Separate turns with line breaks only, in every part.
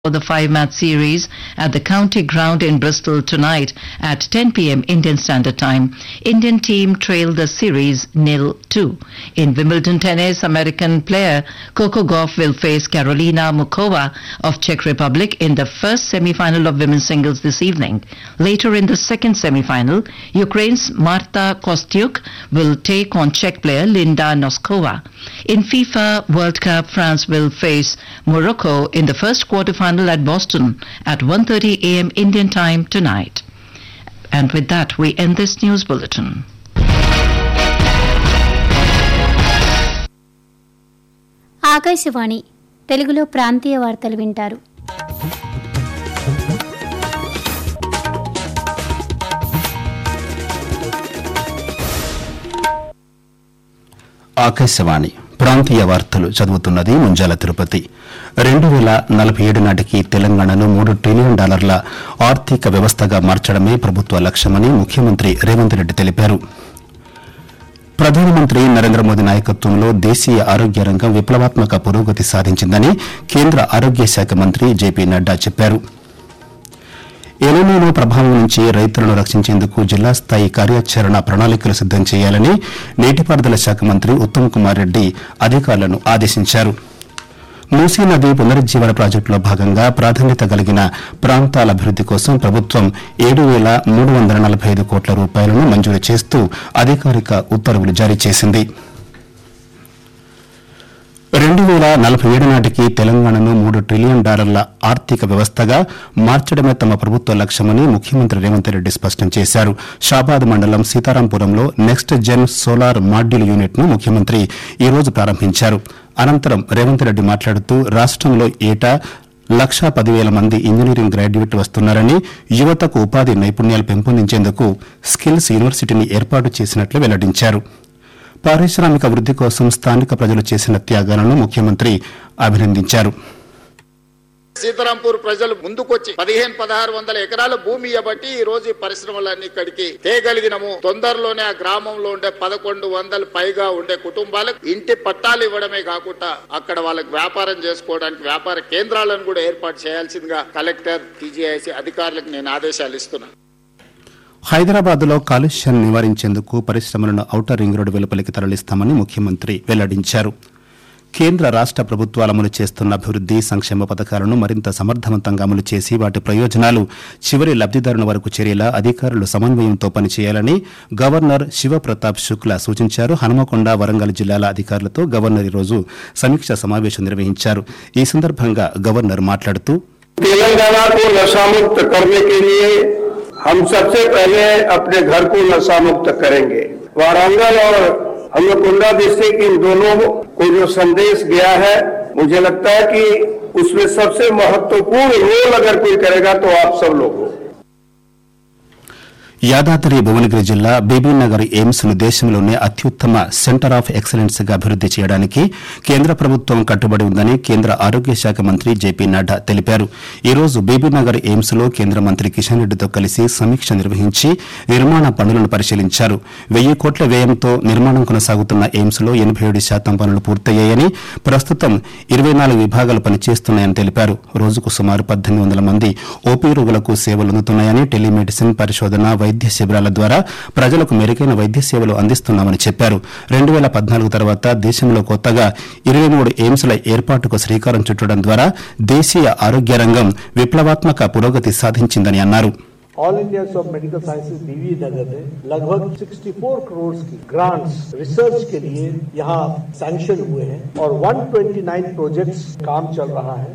for the five-match series at the County Ground in Bristol tonight at 10 p.m. Indian Standard Time. Indian team trailed the series nil-2. In Wimbledon tennis, American player Coco Gauff will face Karolina Mukova of Czech Republic in the first semi-final of women's singles this evening. Later in the second semi-final, Ukraine's Marta Kostyuk will take on Czech player Linda Noskova. In FIFA World Cup, France will face Morocco in the first quarter-final at Boston at 1:30 a.m. Indian time tonight. And with that, we end this news bulletin.
Akashvani తెలుగులో ప్రాంతీయ వార్తలు వింటారు
ఆకాశవాణి ప్రాంతీయ వార్తలు చదువుతున్నది ముంజాల తిరుపతి రెండు వేల నలభై ఏడు నాటికి తెలంగాణను మూడు ట్రిలియన్ డాలర్ల ఆర్థిక వ్యవస్థగా మార్చడమే ప్రభుత్వ లక్ష్యమని ముఖ్యమంత్రి రేవంత్ రెడ్డి తెలిపారు ప్రధానమంత్రి నరేంద్ర మోదీ నాయకత్వంలో దేశీయ ఆరోగ్య రంగం విప్లవాత్మక పురోగతి సాధించిందని కేంద్ర ఆరోగ్య శాఖ మంత్రి జేపీ నడ్డా చెప్పారు ఎలినోనో ప్రభావం నుంచి రైతులను రక్షించేందుకు జిల్లా స్థాయి కార్యాచరణ ప్రణాళికలు సిద్దం చేయాలని నీటిపారుదల శాఖ మంత్రి ఉత్తమ్ కుమార్ రెడ్డి అధికారులను ఆదేశించారు మూసీ నది పునరుజ్జీవన ప్రాజెక్టులో భాగంగా ప్రాధాన్యత కలిగిన ప్రాంతాల అభివృద్ది కోసం ప్రభుత్వం ఏడు వేల మూడు వందల నలభై ఐదు కోట్ల రూపాయలను మంజూరు చేస్తూ అధికారిక ఉత్తర్వులు జారీ చేసింది రెండు వేల నలభై ఏడు నాటికి తెలంగాణను మూడు ట్రిలియన్ డాలర్ల ఆర్థిక వ్యవస్థగా మార్చడమే తమ ప్రభుత్వ లక్ష్యమని ముఖ్యమంత్రి రేవంత్ రెడ్డి స్పష్టం చేశారు షాబాద్ మండలం సీతారాంపురంలో next gen solar module unit ను ముఖ్యమంత్రి ఈ రోజు ప్రారంభించారు అనంతరం రేవంత్ రెడ్డి మాట్లాడుతూ రాష్టంలో ఏటా లక్షా పదివేల మంది ఇంజనీరింగ్ గ్రాడ్యుయేట్ వస్తున్నారని యువతకు ఉపాధి నైపుణ్యాలు పెంపొందించేందుకు స్కిల్స్ యూనివర్సిటీని ఏర్పాటు చేసినట్లు వెల్లడించారు పారిశ్రామిక వృద్ది కోసం స్థానిక ప్రజలు చేసిన త్యాగాలను ముఖ్యమంత్రి అభినందించారు
సీతారాంపూర్ ప్రజలు ముందుకొచ్చి పదిహేను పదహారు వందల ఎకరాల భూమి ఇవ్వబట్టి ఈ రోజు ఈ పరిశ్రమలన్నీ ఇక్కడికి తేగలిగినము తొందరలోనే ఆ గ్రామంలో ఉండే పదకొండు వందల పైగా ఉండే కుటుంబాలకు ఇంటి పట్టాలు ఇవ్వడమే కాకుండా అక్కడ వాళ్ళకి వ్యాపారం చేసుకోవడానికి వ్యాపార కేంద్రాలను కూడా ఏర్పాటు చేయాల్సిందిగా కలెక్టర్ టీజీఐసి అధికారులకు నేను ఆదేశాలు ఇస్తున్నాను
హైదరాబాద్ లో కాలుష్యాన్ని నివారించేందుకు పరిశ్రమలను ఔటర్ రింగ్ రోడ్డు వెలుపలికి తరలిస్తామని ముఖ్యమంత్రి వెల్లడించారు కేంద్ర రాష్ట ప్రభుత్వాలు అమలు చేస్తున్న అభివృద్ది సంక్షేమ పథకాలను మరింత సమర్థవంతంగా అమలు చేసి వాటి ప్రయోజనాలు చివరి లబ్దిదారుల వరకు చేరేలా అధికారులు సమన్వయంతో పనిచేయాలని గవర్నర్ శివప్రతాప్ శుక్లా సూచించారు హనుమకొండ వరంగల్ జిల్లాల అధికారులతో గవర్నర్ ఈరోజు సమీక్ష సమావేశం నిర్వహించారు ఈ సందర్భంగా గవర్నర్ మాట్లాడుతూ
तेलंगाना को नशा मुक्त करने के लिए हम सबसे पहले अपने घर को नशा मुक्त करेंगे वारंगल और हनुकुंडा डिस्ट्रिक्ट इन दोनों को जो संदेश गया है मुझे लगता है कि उसमें सबसे महत्वपूर्ण रोल अगर कोई करेगा तो आप सब लोग हो
యాదాద్రి భువనగిరి జిల్లా బీబీనగర్ ఎయిమ్స్ ను దేశంలోనే అత్యుత్తమ సెంటర్ ఆఫ్ ఎక్సలెన్స్ గా అభివృద్ది చేయడానికి కేంద్ర ప్రభుత్వం కట్టుబడి ఉందని కేంద్ర ఆరోగ్య శాఖ మంత్రి జేపీ నడ్డా తెలిపారు ఈ రోజు బీబీనగర్ ఎయిమ్స్ లో కేంద్ర మంత్రి కిషన్ రెడ్డితో కలిసి సమీక్ష నిర్వహించి నిర్మాణ పనులను పరిశీలించారు వెయ్యి కోట్ల వ్యయంతో నిర్మాణం కొనసాగుతున్న ఎయిమ్స్ లో ఎనబై ఏడు శాతం పనులు పూర్తయ్యాయని ప్రస్తుతం ఇరవై నాలుగు విభాగాలు పనిచేస్తున్నాయని తెలిపారు రోజుకు సుమారు పద్దెనిమిది వందల మంది ఓపీ రోగులకు సేవలు అందుతున్నాయని టెలిమెడిసిన్ పరిశోధన వైద్య శిబిరాల ద్వారా ప్రజలకు మెరుగైన వైద్య సేవలు అందిస్తున్నామని చెప్పారు రెండు వేల పద్నాలుగు తర్వాత దేశంలో కొత్తగా ఇరవై మూడు ఎయిమ్స్ల ఏర్పాటుకు శ్రీకారం చుట్టడం ద్వారా దేశీయ ఆరోగ్య రంగం విప్లవాత్మక పురోగతి సాధించిందని అన్నారు
all India of medical sciences Bibinagar ने लगभग 64 करोड़ की ग्रांट्स रिसर्च के लिए यहाँ सैंक्शन हुए हैं और 129 प्रोजेक्ट्स काम चल रहा है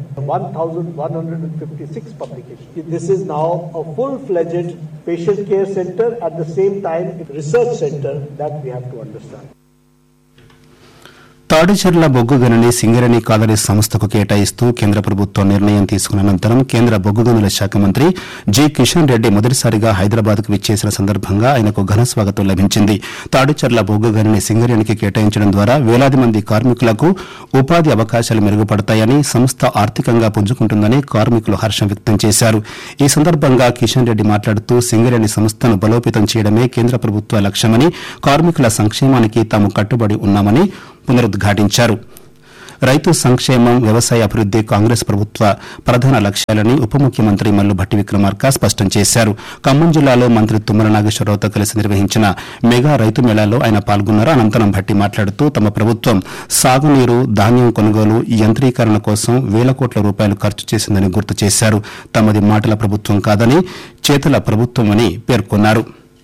1156 publication this is now a full fledged patient care centre at the same time research centre that we have to understand
Tadicherla బొగ్గు గనిని సింగరేణి కాలరీ సంస్థకు కేటాయిస్తూ కేంద్ర ప్రభుత్వం నిర్ణయం తీసుకున్న అనంతరం కేంద్ర బొగ్గు గనుల శాఖ మంత్రి జి కిషన్ రెడ్డి మొదటిసారిగా హైదరాబాద్ కు విచ్చేసిన సందర్భంగా ఆయనకు ఘన స్వాగతం లభించింది తాడిచెర్ల బొగ్గు గనిని సింగరేణికి కేటాయించడం ద్వారా వేలాది మంది కార్మికులకు ఉపాధి అవకాశాలు మెరుగుపడతాయని సంస్థ ఆర్థికంగా పుంజుకుంటుందని కార్మికులు హర్షం వ్యక్తం చేశారు ఈ సందర్భంగా కిషన్ రెడ్డి మాట్లాడుతూ సింగరేణి సంస్థను బలోపేతం చేయడమే కేంద్ర ప్రభుత్వ లక్ష్యమని కార్మికుల సంక్షేమానికి తాము కట్టుబడి ఉన్నామని పునరుద్ఘాటించారు రైతు సంక్షేమం వ్యవసాయ అభివృద్ది కాంగ్రెస్ ప్రభుత్వ ప్రధాన లక్ష్యాలని ఉప ముఖ్యమంత్రి మల్లు భట్టి విక్రమార్క స్పష్టం చేశారు ఖమ్మం జిల్లాలో మంత్రి తుమ్మల నాగేశ్వరరావుతో కలిసి నిర్వహించిన మెగా రైతు మేళాలో ఆయన పాల్గొన్నారు అనంతరం భట్టి మాట్లాడుతూ తమ ప్రభుత్వం సాగునీరు ధాన్యం కొనుగోలు యంత్రీకరణ కోసం వేల కోట్ల రూపాయలు ఖర్చు చేసిందని గుర్తు చేశారు తమది మాటల ప్రభుత్వం కాదని చేతుల ప్రభుత్వం అని పేర్కొన్నారు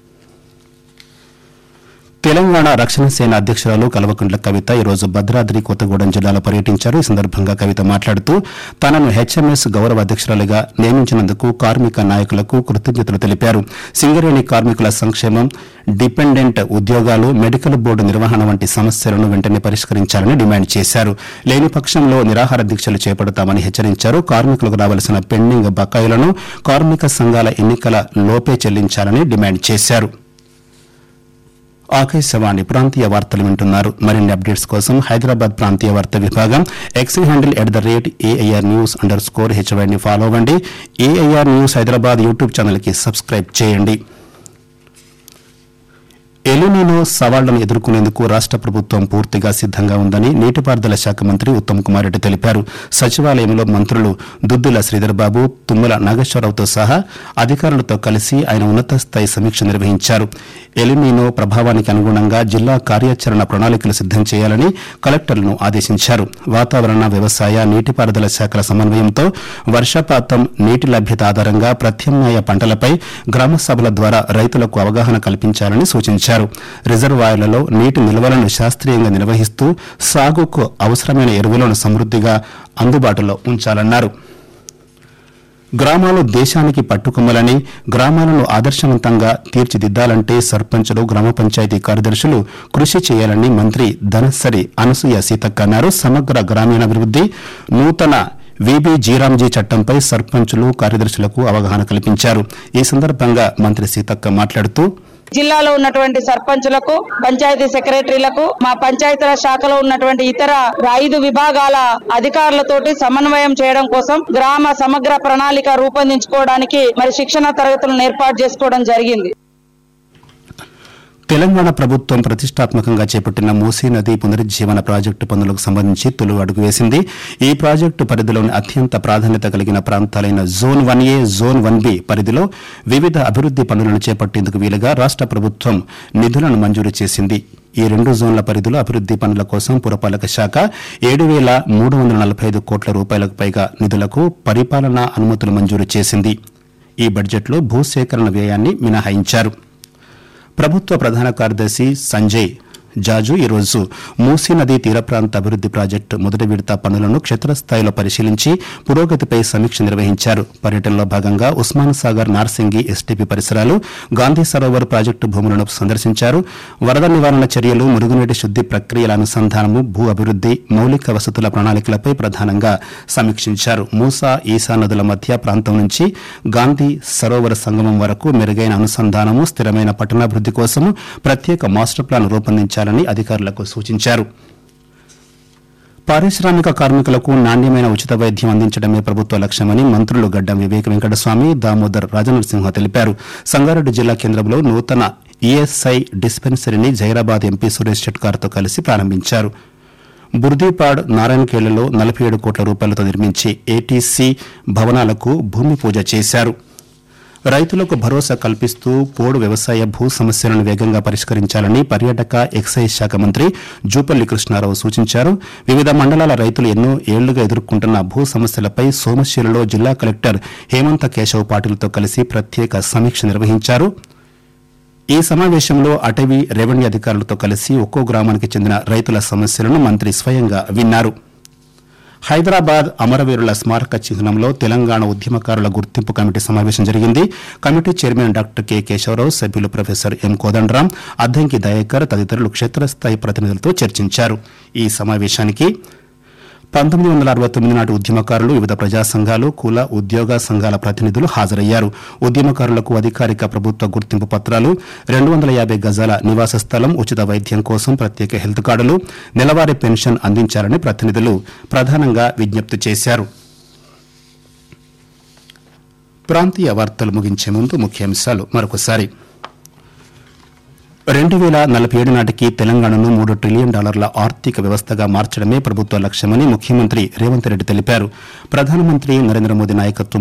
తెలంగాణ రక్షణ సేన అధ్యక్షురాలు కల్వకుంట్ల కవిత ఈరోజు భద్రాద్రి కొత్తగూడెం జిల్లాలో పర్యటించారు ఈ సందర్భంగా కవిత మాట్లాడుతూ తనను హెచ్ఎంఎస్ గౌరవ అధ్యక్షురాలుగా నియమించినందుకు కార్మిక నాయకులకు కృతజ్ఞతలు తెలిపారు సింగరేణి కార్మికుల సంక్షేమం డిపెండెంట్ ఉద్యోగాలు మెడికల్ బోర్డు నిర్వహణ వంటి సమస్యలను వెంటనే పరిష్కరించాలని డిమాండ్ చేశారు లేని పక్షంలో నిరాహార దీక్షలు చేపడతామని హెచ్చరించారు కార్మికులకు రావాల్సిన పెండింగ్ బకాయిలను కార్మిక సంఘాల ఎన్నికల లోపే చెల్లించాలని డిమాండ్ చేశారు ఆకాశవాణి ప్రాంతీయ వార్తలు వింటున్నారు మరిన్ని అప్డేట్స్ కోసం హైదరాబాద్ ప్రాంతీయ వార్తా విభాగం X handle at the rate AIR news underscore హెచ్వైని ఫాలో అవ్వండి ఏఐఆర్ న్యూస్ హైదరాబాద్ యూట్యూబ్ ఛానల్కి సబ్స్క్రైబ్ చేయండి ఎలినినో సవాళ్లను ఎదుర్కొనేందుకు రాష్ట ప్రభుత్వం పూర్తిగా సిద్దంగా ఉందని నీటిపారుదల శాఖ మంత్రి ఉత్తమ్ కుమార్ రెడ్డి తెలిపారు సచివాలయంలో మంత్రులు దుద్దుల శ్రీధర్బాబు తుమ్మల నాగేశ్వరరావుతో సహా అధికారులతో కలిసి ఆయన ఉన్నత స్థాయి సమీక్ష నిర్వహించారు ఎలినినో ప్రభావానికి అనుగుణంగా జిల్లా కార్యాచరణ ప్రణాళికలు సిద్దం చేయాలని కలెక్టర్లను ఆదేశించారు వాతావరణ వ్యవసాయ నీటిపారుదల శాఖల సమన్వయంతో వర్షపాతం నీటి లభ్యత ఆధారంగా ప్రత్యామ్నాయ పంటలపై గ్రామ సభల ద్వారా రైతులకు అవగాహన కల్పించాలని సూచించారు రిజర్వాయర్లలో నీటి నిల్వలను శాస్త్రీయంగా నిర్వహిస్తూ సాగుకు అవసరమైన ఎరువులను సమృద్దిగా అందుబాటులో ఉంచాలన్నారు గ్రామాలు దేశానికి పట్టుకొమ్మలని గ్రామాలను ఆదర్శవంతంగా తీర్చిదిద్దాలంటే సర్పంచులు గ్రామ పంచాయతీ కార్యదర్శులు కృషి చేయాలని మంత్రి ధనసరి అనసూయ సీతక్క అన్నారు సమగ్ర గ్రామీణాభివృద్ది నూతన విబి జీరాంజీ చట్టంపై సర్పంచులు కార్యదర్శులకు అవగాహన కల్పించారు ఈ సందర్భంగా మంత్రి సీతక్క మాట్లాడుతూ
జిల్లాలో ఉన్నటువంటి సర్పంచులకు పంచాయతీ సెక్రటరీలకు మా పంచాయతీల శాఖలో ఉన్నటువంటి ఇతర ఐదు విభాగాల అధికారులతోటి సమన్వయం చేయడం కోసం గ్రామ సమగ్ర ప్రణాళిక రూపొందించుకోవడానికి మరి శిక్షణ తరగతులను ఏర్పాటు చేసుకోవడం జరిగింది
తెలంగాణ ప్రభుత్వం ప్రతిష్టాత్మకంగా చేపట్టిన మూసీ నది పునరుజ్జీవన ప్రాజెక్టు పనులకు సంబంధించి తొలి అడుగు వేసింది ఈ ప్రాజెక్టు పరిధిలోని అత్యంత ప్రాధాన్యత కలిగిన ప్రాంతాలైన zone one A zone one B పరిధిలో వివిధ అభివృద్ది పనులను చేపట్టేందుకు వీలుగా రాష్ట ప్రభుత్వం నిధులను మంజూరు చేసింది ఈ రెండు జోన్ల పరిధిలో అభివృద్ది పనుల కోసం పురపాలక శాఖ ఏడు వేల మూడు వందల నలభై ఐదు కోట్ల రూపాయలకు పైగా నిధులకు పరిపాలనా అనుమతులు మంజూరు చేసింది ఈ బడ్జెట్లో భూసేకరణ వ్యయాన్ని మినహాయించారు ప్రభుత్వ ప్రధాన కార్యదర్శి సంజయ్ జాజు ఈరోజు మూసీ నదీ తీర ప్రాంత అభివృద్ది ప్రాజెక్టు మొదటి విడత పనులను క్షేత్రస్థాయిలో పరిశీలించి పురోగతిపై సమీక్ష నిర్వహించారు పర్యటనలో భాగంగా ఉస్మాన్ సాగర్ నార్సింగి ఎస్టీపీ పరిసరాలు గాంధీ సరోవర్ ప్రాజెక్టు భూములను సందర్శించారు వరద నివారణ చర్యలు మురుగునీటి శుద్ది ప్రక్రియల అనుసంధానము భూ అభివృద్ది మౌలిక వసతుల ప్రణాళికలపై ప్రధానంగా సమీక్షించారు మూసా ఈసా నదుల మధ్య ప్రాంతం నుంచి గాంధీ సరోవర సంగమం వరకు మెరుగైన అనుసంధానము స్థిరమైన పట్టణాభివృద్ది కోసం ప్రత్యేక మాస్టర్ ప్లాన్ రూపొందించాలని అధికారులకు సూచించారు పారిశ్రామిక కార్మికులకు నాణ్యమైన ఉచిత వైద్యం అందించడమే ప్రభుత్వ లక్ష్యమని మంత్రులు గడ్డం వివేక వెంకటస్వామి దామోదర్ రాజనరసింహ తెలిపారు సంగారెడ్డి జిల్లా కేంద్రంలో నూతన ఈఎస్ఐ డిస్పెన్సరీని జైరాబాద్ ఎంపీ సురేష్ షెట్కార్తో కలిసి ప్రారంభించారు బుర్దీపాడ్ నారాయణఖేళ్లలో నలభై ఏడు కోట్ల రూపాయలతో నిర్మించి ఏటీసీ భవనాలకు భూమి పూజ చేశారు రైతులకు భరోసా కల్పిస్తూ పోడు వ్యవసాయ భూ సమస్యలను వేగంగా పరిష్కరించాలని పర్యాటక ఎక్సైజ్ శాఖ మంత్రి జూపల్లి కృష్ణారావు సూచించారు వివిధ మండలాల రైతులు ఎన్నో ఏళ్లుగా ఎదుర్కొంటున్న భూ సమస్యలపై సోమశిలలో జిల్లా కలెక్టర్ హేమంత కేశవ్ పాటిల్తో కలిసి ప్రత్యేక సమీక్ష నిర్వహించారు ఈ సమావేశంలో అటవీ రెవెన్యూ అధికారులతో కలిసి ఒక్కో గ్రామానికి చెందిన రైతుల సమస్యలను మంత్రి స్వయంగా విన్నారు హైదరాబాద్ అమరవీరుల స్మారక చిహ్నంలో తెలంగాణ ఉద్యమకారుల గుర్తింపు కమిటీ సమావేశం జరిగింది committee chairman doctor K Keshava Rao సభ్యులు ప్రొఫెసర్ ఎం కోదండరాం అద్దంకి దయాకర్ తదితరులు క్షేత్రస్థాయి ప్రతినిధులతో చర్చించారు ఈ సమావేశానికి పంతొమ్మిది వందల అరవై తొమ్మిది నాటి ఉద్యమకారులు వివిధ ప్రజా సంఘాలు కుల ఉద్యోగ సంఘాల ప్రతినిధులు హాజరయ్యారు ఉద్యమకారులకు అధికారిక ప్రభుత్వ గుర్తింపు పత్రాలు రెండు వందల యాభై గజాల నివాస స్థలం ఉచిత వైద్యం కోసం ప్రత్యేక హెల్త్ కార్డులు నెలవారీ పెన్షన్ అందించాలని ప్రతినిధులు ప్రధానంగా విజ్ఞప్తి చేశారు ప్రాంతీయ వార్తలు ముగించే ముందు ముఖ్యాంశాలు మరొకసారి రెండు వేల నలభై ఏడు నాటికి తెలంగాణను మూడు ట్రిలియన్ డాలర్ల ఆర్థిక వ్యవస్థగా మార్చడమే ప్రభుత్వ లక్ష్యమని ముఖ్యమంత్రి రేవంత్ రెడ్డి తెలిపారు ప్రధానమంత్రి నరేంద్ర మోదీ నాయకత్వం